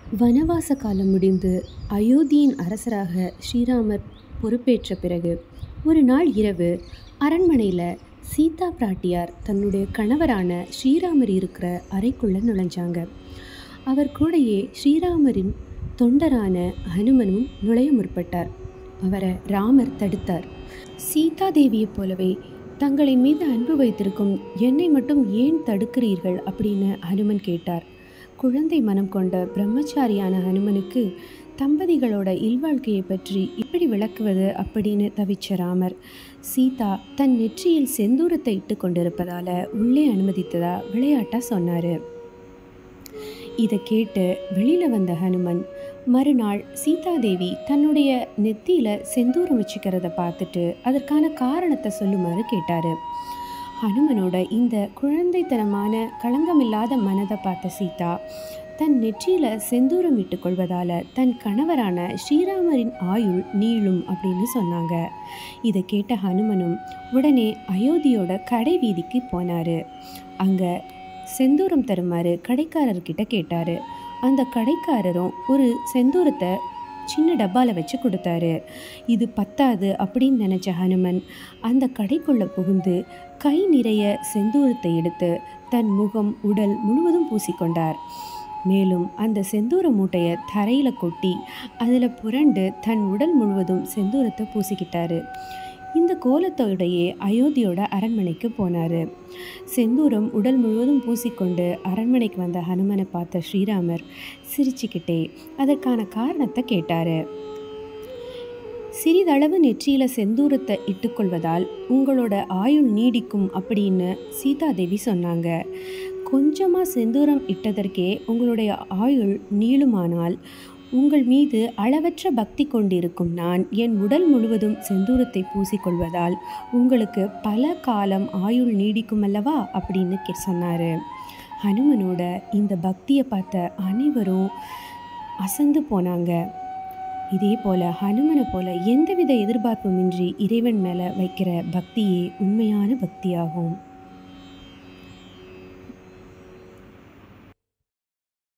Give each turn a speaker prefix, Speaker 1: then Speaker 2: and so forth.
Speaker 1: வனவாச காலம் முடிந்து அயோத்தியின் அரசராக ஸ்ரீராமர் பொறுப்பேற்ற பிறகு ஒரு நாள் இரவு அரண்மனையில் சீதா பிராட்டியார் தன்னுடைய கணவரான ஸ்ரீராமர் இருக்கிற அறைக்குள்ளே நுழைஞ்சாங்க அவர் கூடயே ஸ்ரீராமரின் தொண்டரான ஹனுமனும் நுழைய முற்பட்டார் அவரை ராமர் தடுத்தார் சீதா தேவியைப் போலவே தங்களின் மீது அன்பு வைத்திருக்கும் என்னை மட்டும் ஏன் தடுக்கிறீர்கள் அப்படின்னு ஹனுமன் கேட்டார் குழந்தை மனம் கொண்ட பிரம்மச்சாரியான ஹனுமனுக்கு தம்பதிகளோட இல்வாழ்க்கையை பற்றி இப்படி விளக்குவது அப்படின்னு தவிச்ச ராமர் சீதா தன் நெற்றியில் செந்தூரத்தை இட்டு கொண்டிருப்பதால உள்ளே அனுமதித்ததா விளையாட்டா சொன்னார் இதை கேட்டு வெளியில் வந்த ஹனுமன் மறுநாள் சீதாதேவி தன்னுடைய நெத்தியில் செந்தூரம் வச்சுக்கிறத பார்த்துட்டு அதற்கான காரணத்தை சொல்லுமாறு கேட்டார் ஹனுமனோட இந்த குழந்தைத்தனமான களங்கமில்லாத மனதை பார்த்த சீதா தன் நெற்றியில் செந்தூரம் இட்டுக்கொள்வதால் தன் கணவரான ஸ்ரீராமரின் ஆயுள் நீளும் அப்படின்னு சொன்னாங்க இதை கேட்ட ஹனுமனும் உடனே அயோத்தியோட கடை வீதிக்கு போனார் அங்கே செந்தூரம் தருமாறு கடைக்காரர்கிட்ட கேட்டார் அந்த கடைக்காரரும் ஒரு செந்தூரத்தை சின்ன டப்பாவில் வச்சு கொடுத்தாரு இது பத்தாது அப்படின்னு நினச்ச ஹனுமன் அந்த கடைக்குள்ளே புகுந்து கை நிறைய செந்தூரத்தை எடுத்து தன் முகம் உடல் முழுவதும் பூசிக்கொண்டார் மேலும் அந்த செந்தூர மூட்டையை தரையில் கொட்டி அதில் புரண்டு தன் உடல் முழுவதும் செந்தூரத்தை பூசிக்கிட்டாரு இந்த கோலத்தோடையே அயோத்தியோட அரண்மனைக்கு போனார் செந்தூரம் உடல் முழுவதும் பூசிக்கொண்டு அரண்மனைக்கு வந்த ஹனுமனை பார்த்த ஸ்ரீராமர் சிரிச்சுக்கிட்டே அதற்கான காரணத்தை கேட்டார் சிறிதளவு நெற்றியில் செந்தூரத்தை இட்டுக்கொள்வதால் உங்களோட ஆயுள் நீடிக்கும் அப்படின்னு சீதாதேவி சொன்னாங்க கொஞ்சமாக செந்தூரம் இட்டதற்கே உங்களுடைய ஆயுள் நீளுமானால் உங்கள் மீது அளவற்ற பக்தி கொண்டிருக்கும் நான் என் உடல் முழுவதும் செந்தூரத்தை பூசிக்கொள்வதால் உங்களுக்கு பல காலம் ஆயுள் நீடிக்கும் அல்லவா அப்படின்னு கே சொன்னார் ஹனுமனோட இந்த பக்தியை பார்த்த அனைவரும் அசந்து போனாங்க இதே போல் ஹனுமனை போல எந்தவித எதிர்பார்ப்புமின்றி இறைவன் மேலே வைக்கிற பக்தியே உண்மையான பக்தியாகும்